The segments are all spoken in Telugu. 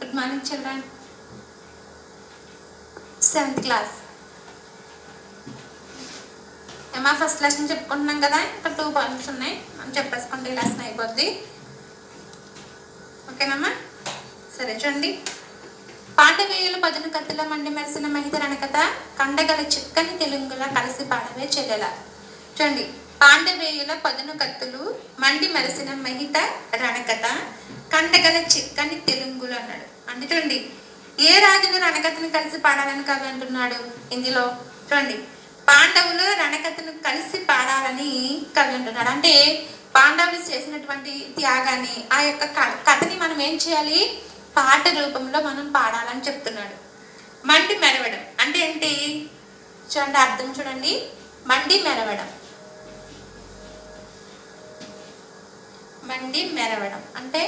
Good morning children seventh class ఏమా ఫస్ట్ లెసన్ చెప్పుకుంటున్నాం కదా ఇంకా టూ పాయింట్స్ ఉన్నాయి మనం చెప్పేసుకుంటే ఈ లెసన్ అయిపోద్ది ఓకేనమ్మా సరే చూడండి పాండవేయుల పదును కత్తుల మండి మెరిసిన మహిత రణకథ కండగల చిక్కని తెలుగుల కలిసి పాడవే చెల్లెల చూడండి పాండవేయుల పదును కత్తులు మండి మెరిసిన మహిత రణకథ కండగల చిక్కని తెలుగులు అన్నాడు అంటే చూడండి ఏ రాజులు రణకథను కలిసి పాడాలని కవి అంటున్నాడు ఇందులో చూడండి పాండవులు రణకథను కలిసి పాడాలని కవి అంటున్నాడు అంటే పాండవులు చేసినటువంటి త్యాగాన్ని ఆ యొక్క క- కథని మనం ఏం చేయాలి పాట రూపంలో మనం పాడాలని చెప్తున్నాడు మండి మెరవడం అంటే ఏంటి చూడండి అర్థం చూడండి మండి మెరవడం మండి మెరవడం అంటే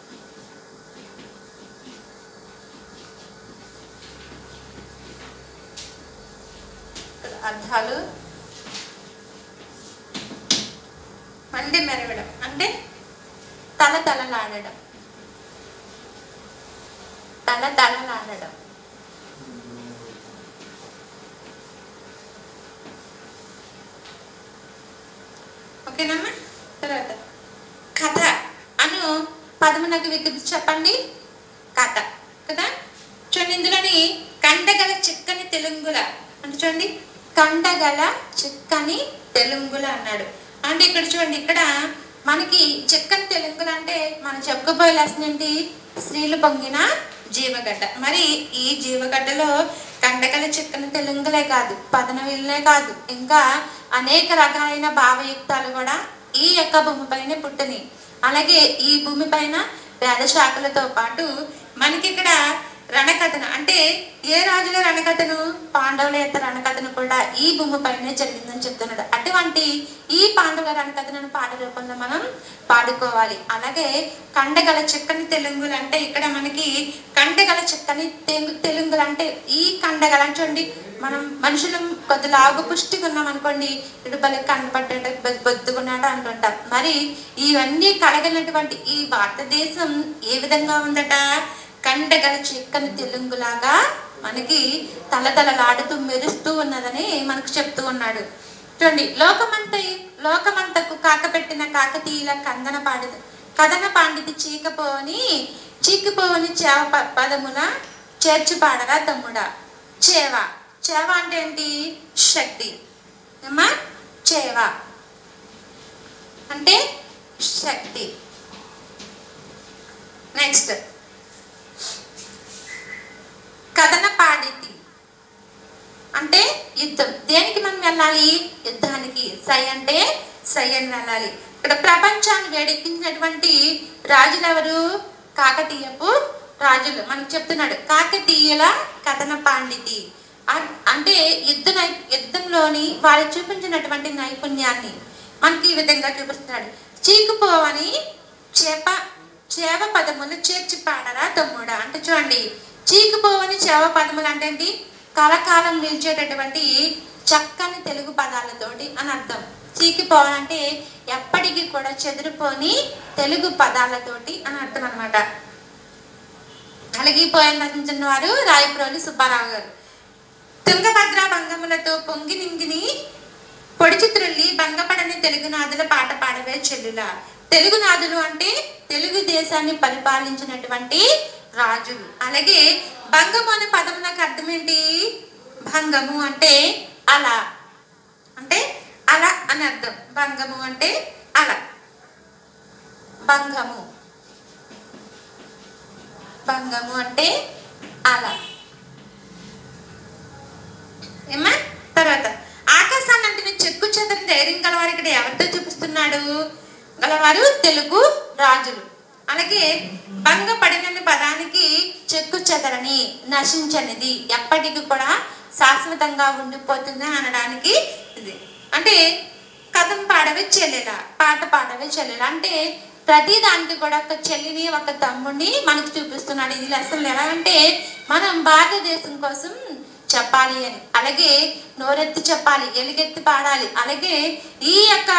ఇక్కడ అర్థాలు మండి మెరవడం అంటే తల తలలాడడం తల తలలాడడం ఓకేనమ్మా తర్వాత కథ అను పదమునకు వికృతి చెప్పండి కథ కదా చూడండి ఇందులోని కండగల చిక్కని తెలుగుల అంటే చూడండి కండగల చిక్కని తెలుగుల అన్నాడు అంటే ఇక్కడ చూడండి ఇక్కడ మనకి చిక్కని తెలుగులు అంటే మనం చెప్పుకోబోయే లెసన్ ఏంటి స్త్రీలు పొంగిన జీవగడ్డ మరి ఈ జీవగడ్డలో కండగల చిక్కని తెలుగులే కాదు పదనవిల్లే కాదు ఇంకా అనేక రకాలైన భావయుక్తాలు కూడా ఈ యొక్క భూమిపైనే పుట్టినాయి అలాగే ఈ భూమిపైన వేద శాఖలతో పాటు మనకి ఇక్కడ రణకథను అంటే ఏ రాజుల రణకథను పాండవుల యొక్క రణకథను కూడా ఈ భూమిపైనే జరిగిందని చెప్తున్నాడు అటువంటి ఈ పాండవుల రణకథను పాట రూపంలో మనం పాడుకోవాలి అలాగే కండగల చిక్కని తెలుగులు అంటే ఇక్కడ మనకి కండగల చిక్కని తెలు- తెలుగులు అంటే ఈ కండగల చూడండి మనం మనుషులు కొద్ది లావు పుష్టిగా ఉన్నాం అనుకోండి ఇటు బలి కనపడ్డ బొద్దుకున్నాడు అంటుంటాం మరి ఇవన్నీ కలగలినటువంటి ఈ భారతదేశం ఏ విధంగా ఉందట కండగల చిక్కని తెలుగులాగా మనకి తలతలలాడుతూ మెరుస్తూ ఉన్నదని మనకు చెప్తూ ఉన్నాడు చూడండి లోకమంత లోకమంతకు కాకపెట్టిన కాకతీయుల కందన పాడి కథన పాండితి చీకపోని చీకిపోని చేవ ప- పదమున చేర్చి పాడరా తమ్ముడా చేవ చేవ అంటే ఏంటి శక్తి ఏమ్మా చేవ అంటే శక్తి నెక్స్ట్ కథన పాడితి అంటే యుద్ధం దేనికి మనం వెళ్ళాలి యుద్ధానికి సై అంటే సై అని వెళ్ళాలి ఇక్కడ ప్రపంచాన్ని వేడెక్కించినటువంటి రాజులు ఎవరు కాకతీయపు రాజులు మనకు చెప్తున్నాడు కాకతీయుల కథన పాండితి అ- అంటే యుద్ధ నై యుద్ధంలోని వారు చూపించినటువంటి నైపుణ్యాన్ని మనకి ఈ విధంగా చూపిస్తున్నాడు చీకుపోవని చేప చేవ పదములు చేర్చి పాడరా తమ్ముడా అంటే చూడండి చీకుపోవని చేవ పదములు అంటే ఏంటి కలకాలం నిలిచేటటువంటి చక్కని తెలుగు పదాలతోటి అని అర్థం చీకిపోవాలంటే ఎప్పటికీ కూడా చెదిరిపోని తెలుగు పదాలతోటి అని అర్థం అనమాట అలిగిపోయిన రచించిన వారు రాయప్రోలి సుబ్బారావు గారు తుంగభద్ర భంగములతో పొంగి నింగిని పొడిచి త్రుల్లి భంగపడని తెలుగు నాదుల పాట పాడవే చెల్లుల తెలుగు నాదులు అంటే తెలుగు దేశాన్ని పరిపాలించినటువంటి రాజులు అలాగే భంగము అనే పదం నాకు అర్థం ఏంటి భంగము అంటే అలా అంటే అలా అని అర్థం భంగము అంటే అలా భంగము భంగము అంటే అలా ఏమ్మా తర్వాత ఆకాశాన్ని అంటే చెక్కు చెదరని ధైర్యం గలవారు ఇక్కడ ఎవరితో చూపిస్తున్నాడు గలవారు తెలుగు రాజులు అలాగే భంగపడిన పదానికి చెక్కు చెదరని నశించనిది ఎప్పటికీ కూడా శాశ్వతంగా ఉండిపోతుంది అనడానికి ఇది అంటే కథం పాడవే చెల్లెల పాట పాడవే చెల్లెల అంటే ప్రతి దానికి కూడా ఒక చెల్లిని ఒక తమ్ముడిని మనకు చూపిస్తున్నాడు ఇది అసలు ఎలా అంటే మనం భారతదేశం కోసం చెప్పాలి అని అలాగే నోరెత్తి చెప్పాలి ఎలుగెత్తి పాడాలి అలాగే ఈ యొక్క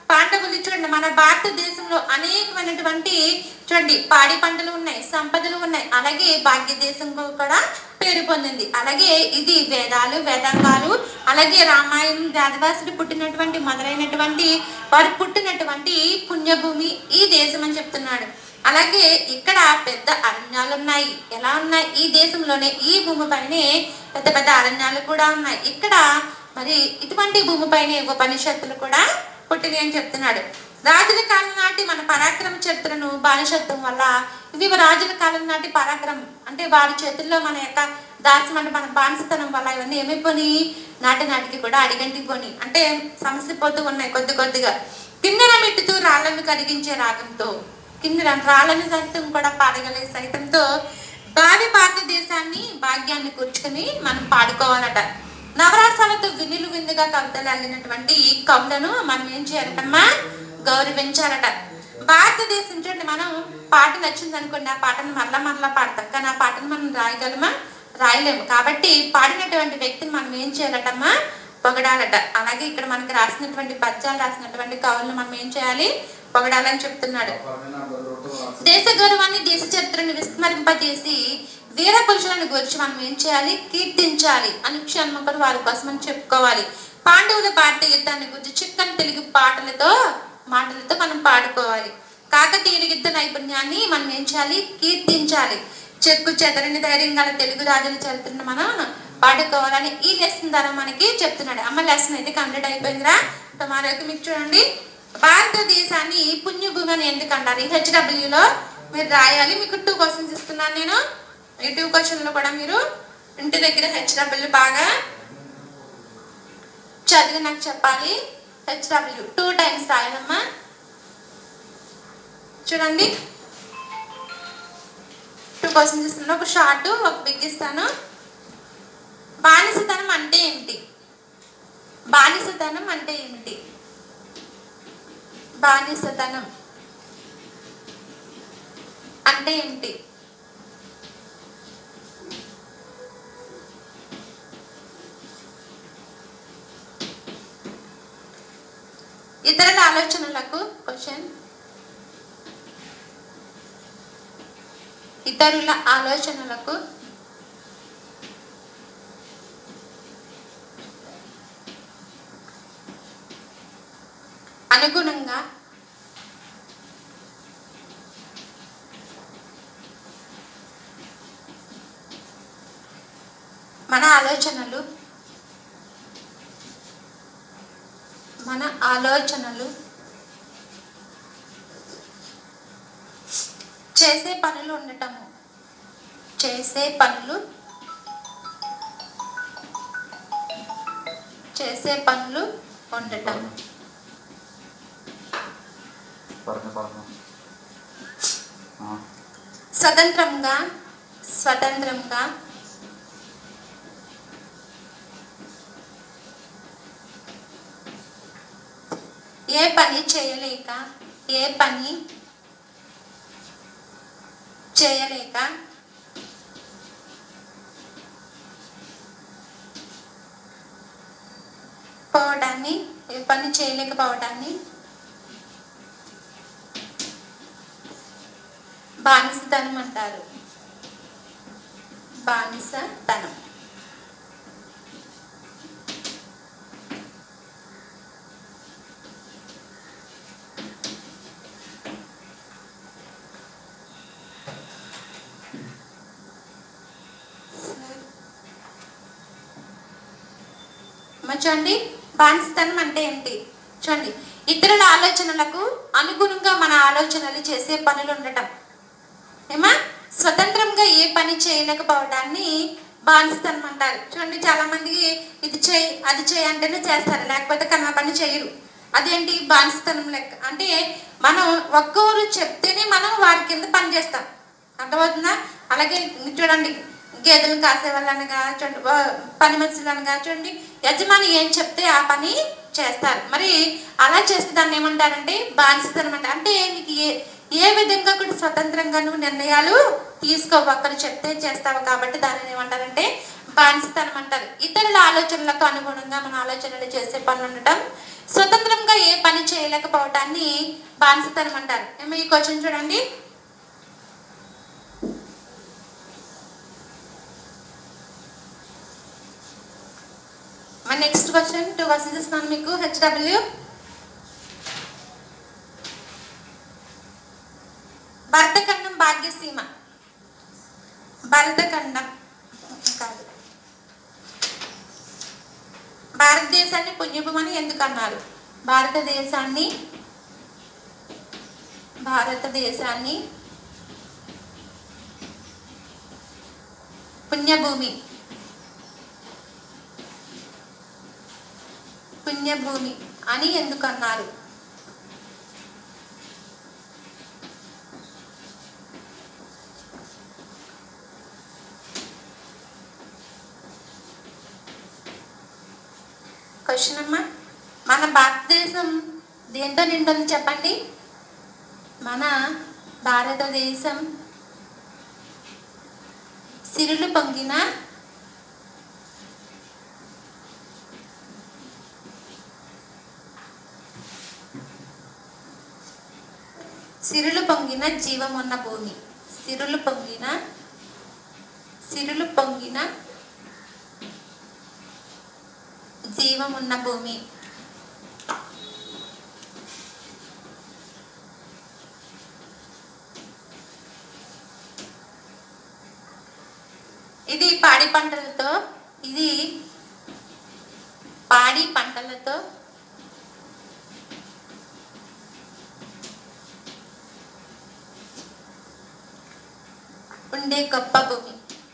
పాండవులు చూడండి మన భారతదేశంలో అనేకమైనటువంటి చూడండి పాడి పంటలు ఉన్నాయి సంపదలు ఉన్నాయి అలాగే భాగ్యదేశం కూడా పేరు పొందింది అలాగే ఇది వేదాలు వేదాంగాలు అలాగే రామాయణం వేదవాసుడు పుట్టినటువంటి మొదలైనటువంటి వారు పుట్టినటువంటి పుణ్యభూమి ఈ దేశం అని చెప్తున్నాడు అలాగే ఇక్కడ పెద్ద అరణ్యాలు ఉన్నాయి ఎలా ఉన్నాయి ఈ దేశంలోనే ఈ భూమిపైనే పెద్ద పెద్ద అరణ్యాలు కూడా ఉన్నాయి ఇక్కడ మరి ఇటువంటి భూమిపైనే ఉపనిషత్తులు కూడా పుట్టినాయి అని చెప్తున్నాడు రాజుల కాలం నాటి మన పరాక్రమ చరిత్రను బానిసత్వం వల్ల ఇవి రాజుల కాలం నాటి పరాక్రమం అంటే వారి చేతుల్లో మన యొక్క దాస్యం అంటే మన బానిసతనం వల్ల ఇవన్నీ ఏమైపోయి నాటి నాటికి కూడా అడిగంటిపోయి అంటే సమస్య పోతూ ఉన్నాయి కొద్ది కొద్దిగా కిన్నెర మెట్టుతూ రాళ్లను కరిగించే రాగంతో కిన్నెర రాళ్ళని సైతం కూడా పాడగలే సైతంతో భావి భారతదేశాన్ని భాగ్యాన్ని కూర్చుకుని మనం పాడుకోవాలట నవరాసాలతో వినులు విందుగా కవితలు అల్లినటువంటి ఈ కవులను మనం ఏం చేయాలటమ్మా గౌరవించాలట భారతదేశం చూడండి మనం పాట నచ్చింది అనుకోండి ఆ పాటను మరలా మరలా పాడతాం కానీ ఆ పాటను మనం రాయగలమా రాయలేము కాబట్టి పాడినటువంటి వ్యక్తిని మనం ఏం చేయాలటమ్మా పొగడాలట అలాగే ఇక్కడ మనకి రాసినటువంటి పద్యాలు రాసినటువంటి కవులను మనం ఏం చేయాలి పొగడాలని చెప్తున్నాడు దేశ గౌరవాన్ని దేశ చరిత్రను విస్మరింపజేసి వీర పురుషులను గురించి మనం ఏం చేయాలి కీర్తించాలి అనుక్షణమొకరు వారి కోసం అని చెప్పుకోవాలి పాండవుల భారత యుద్ధాన్ని గురించి చిక్కని తెలుగు పాటలతో మాటలతో మనం పాడుకోవాలి కాకతీయుల యుద్ధ నైపుణ్యాన్ని మనం ఏం చేయాలి కీర్తించాలి చెక్కు చెదరని ధైర్యం గల తెలుగు రాజుల చరిత్రను మనం పాడుకోవాలని ఈ లెసన్ ద్వారా మనకి చెప్తున్నాడు అమ్మ లెసన్ అయితే కంప్లీట్ అయిపోయిందిరా టుమారోకి మీకు చూడండి భారతదేశాన్ని పుణ్యభూమి అని ఎందుకు అంటారు ఈ హెచ్డబ్ల్యూలో మీరు రాయాలి మీకు టూ క్వశ్చన్స్ ఇస్తున్నాను నేను ఈ టూ క్వశ్చన్లు కూడా మీరు ఇంటి దగ్గర హెచ్డబ్ల్యూ బాగా చదివి నాకు చెప్పాలి హెచ్డబ్ల్యూ టూ టైమ్స్ రాయాలమ్మా చూడండి టూ క్వశ్చన్స్ ఇస్తున్నాను ఒక షార్ట్ ఒక బిగ్ ఇస్తాను బానిసతనం అంటే ఏమిటి బానిసతనం అంటే ఏమిటి బానిసతనం అంటే ఏమిటి ఇతరుల ఆలోచనలకు క్వశ్చన్ ఇతరుల ఆలోచనలకు అనుగుణంగా మన ఆలోచనలు మన ఆలోచనలు చేసే పనులు ఉండటము చేసే పనులు చేసే పనులు ఉండటం പറഞ്ഞു പറഞ്ഞു ആ స్వతంత్రంగా స్వతంత్రంగా ఏ పని చేయలేక ఏ పని చేయలేక పోవడాన్ని ఏ పని చేయలేకపోవడాన్ని బానిసతనం అంటారు బానిసతనం మరి చూడండి బానిసతనం అంటే ఏంటి చూడండి ఇతరుల ఆలోచనలకు అనుగుణంగా మన ఆలోచనలు చేసే పనులు ఉండటం ఏమా స్వతంత్రంగా ఏ పని చేయలేకపోవడాన్ని బానిసతనం అంటారు చూడండి చాలా మందికి ఇది చేయి అది చేయి అంటేనే చేస్తారు లేకపోతే కన్నా పని చేయరు అదేంటి బానిసతనం లెక్క అంటే మనం ఒక్కరు చెప్తేనే మనం వారి కింద పని చేస్తాం అర్థమవుతుందా అలాగే చూడండి గేదెలు కాసే వాళ్ళనగా చూడండి వా- పని మనుషులు అనగా చూడండి యజమాని ఏం చెప్తే ఆ పని చేస్తారు మరి అలా చేస్తే దాన్ని ఏమంటారంటే బానిసతనం అంటే అంటే నీకు ఏ ఏ విధంగా కూడా స్వతంత్రంగా నువ్వు నిర్ణయాలు తీసుకోవు ఒక్కరు చెప్తే చేస్తావు కాబట్టి దానిని ఏమంటారంటే బానిసతనం అంటారు ఇతరుల ఆలోచనలకు అనుగుణంగా మన ఆలోచనలు చేసే పనులు ఉండటం స్వతంత్రంగా ఏ పని చేయలేకపోవటాన్ని బానిసతనం అంటారు ఏమో ఈ క్వశ్చన్ చూడండి మన నెక్స్ట్ క్వశ్చన్ టూ వర్సెస్ ఇస్తున్నాను మీకు హెచ్డబ్ల్యూ భరతఖండం భాగ్యసీమ భరతఖండం కాదు భారతదేశాన్ని పుణ్యభూమని ఎందుకు అన్నారు భారతదేశాన్ని భారతదేశాన్ని పుణ్యభూమి పుణ్యభూమి అని ఎందుకు అన్నారు క్వశ్చన్ అమ్మా మన భారతదేశం దేంతో నిండుంది చెప్పండి మన భారతదేశం సిరులు పొంగిన సిరులు పొంగిన జీవమున్న భూమి సిరులు పొంగిన సిరులు పొంగిన జీవమున్న భూమి ఇది పాడి పంటలతో ఇది పాడి పంటలతో ఉండే గొప్ప భూమి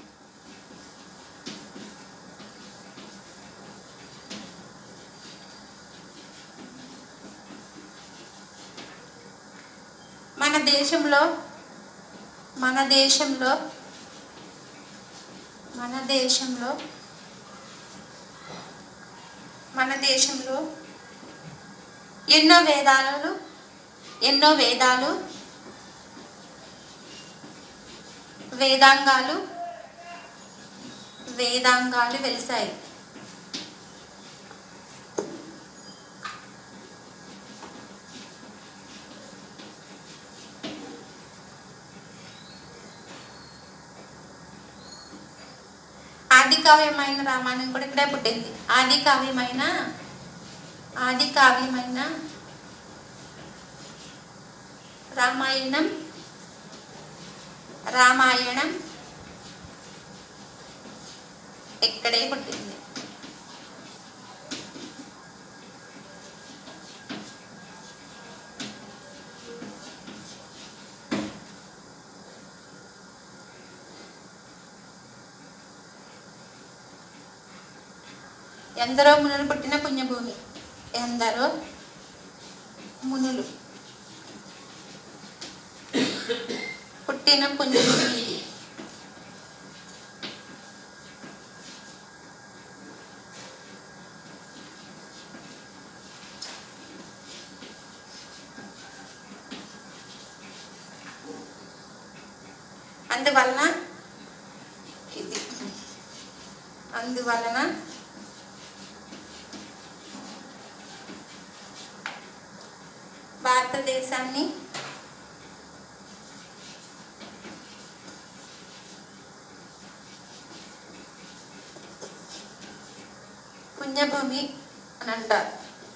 మన దేశంలో మన దేశంలో మన దేశంలో మన దేశంలో ఎన్నో వేదాలు ఎన్నో వేదాలు వేదాంగాలు వేదాంగాలు వెలిసాయి ఆది కావ్యమైన రామాయణం కూడా ఇక్కడే పుట్టింది ఆది కావ్యమైన ఆది కావ్యమైన రామాయణం రామాయణం ఇక్కడే పుట్టింది ఎందరో మునులు పుట్టిన పుణ్యభూమి ఎందరో మునులు పుట్టిన పుణ్యభూమి ఇది. అందువలన ఇది అందువలన భారతదేశాన్ని పుణ్యభూమి అని అంటారు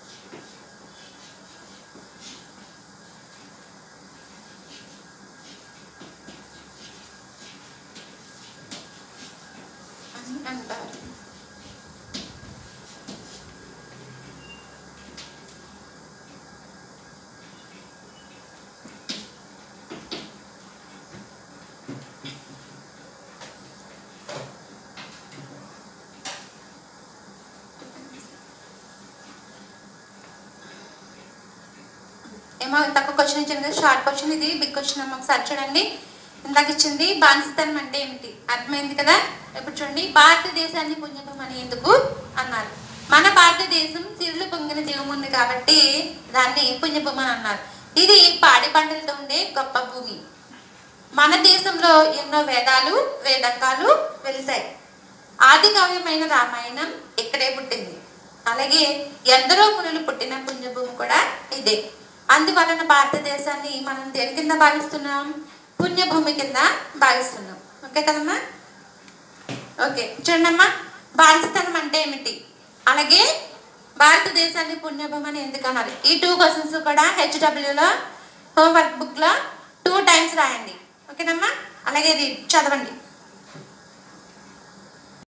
అని అంటారు ఏమో తక్కువ క్వశ్చన్ ఇచ్చింది కదా షార్ట్ క్వశ్చన్ ఇది బిగ్ క్వశ్చన్ అమ్మ ఒకసారి చూడండి ఇందాక ఇచ్చింది బానిసతనం అంటే ఏమిటి అర్థమైంది కదా ఇప్పుడు చూడండి భారతదేశాన్ని పుణ్యభూమి అని ఎందుకు అన్నారు మన భారతదేశం సిరులు పొంగిన జీవం ఉంది కాబట్టి దాన్ని పుణ్యభూమి అని అన్నారు ఇది పాడి పంటలతో ఉండే గొప్ప భూమి మన దేశంలో ఎన్నో వేదాలు వేదంగాలు వెలిసాయి ఆది కావ్యమైన రామాయణం ఇక్కడే పుట్టింది అలాగే ఎందరో మునులు పుట్టిన పుణ్యభూమి కూడా ఇదే అందువలన భారతదేశాన్ని మనం దేని కింద భావిస్తున్నాం పుణ్యభూమి కింద భావిస్తున్నాం ఓకే కదమ్మా ఓకే చూడమ్మా బానిసతనం అంటే ఏమిటి అలాగే భారతదేశాన్ని పుణ్యభూమి అని ఎందుకు అన్నారు ఈ టూ క్వశ్చన్స్ కూడా హెచ్డబ్ల్యూలో హోంవర్క్ బుక్లో టూ టైమ్స్ రాయండి ఓకేనమ్మా అలాగే ఇది చదవండి